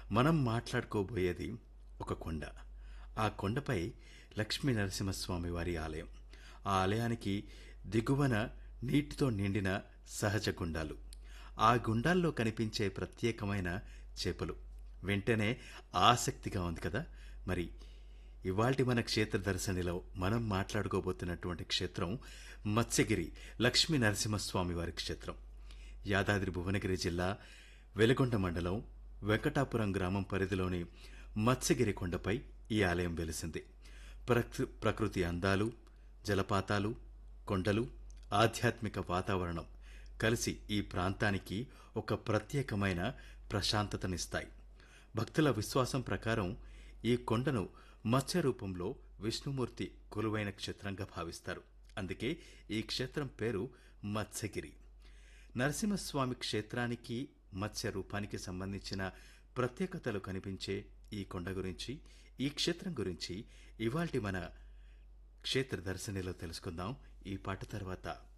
మనం మాట్లాడుకోబోయేది ఒక కొండ ఆ కొండపై లక్ష్మీ నరసింహస్వామి వారి ఆలయం ఆ ఆలయానికి దిగువన నీటితో నిండిన సహజ గుండాలు ఆ గుండాల్లో కనిపించే ప్రత్యేకమైన చేపలు వెంటనే ఆసక్తిగా ఉంది కదా మరి ఇవాల్టి మన క్షేత్ర దర్శనిలో మనం మాట్లాడుకోబోతున్నటువంటి క్షేత్రం మత్స్యగిరి లక్ష్మీ నరసింహస్వామి వారి క్షేత్రం యాదాద్రి భువనగిరి జిల్లా వెలుగొండ మండలం వెంకటాపురం గ్రామం పరిధిలోని మత్స్యగిరి కొండపై ఈ ఆలయం వెలిసింది ప్రకృ- ప్రకృతి అందాలు జలపాతాలు కొండలు ఆధ్యాత్మిక వాతావరణం కలిసి ఈ ప్రాంతానికి ఒక ప్రత్యేకమైన ప్రశాంతతనిస్తాయి భక్తుల విశ్వాసం ప్రకారం ఈ కొండను మత్స్య రూపంలో విష్ణుమూర్తి కొలువైన క్షేత్రంగా భావిస్తారు అందుకే ఈ క్షేత్రం పేరు మత్స్యగిరి నరసింహస్వామి క్షేత్రానికి మత్స్య రూపానికి సంబంధించిన ప్రత్యేకతలు కనిపించే ఈ కొండ గురించి ఈ క్షేత్రం గురించి ఇవాల్టి మన క్షేత్ర దర్శనిలో తెలుసుకుందాం ఈ పాట తర్వాత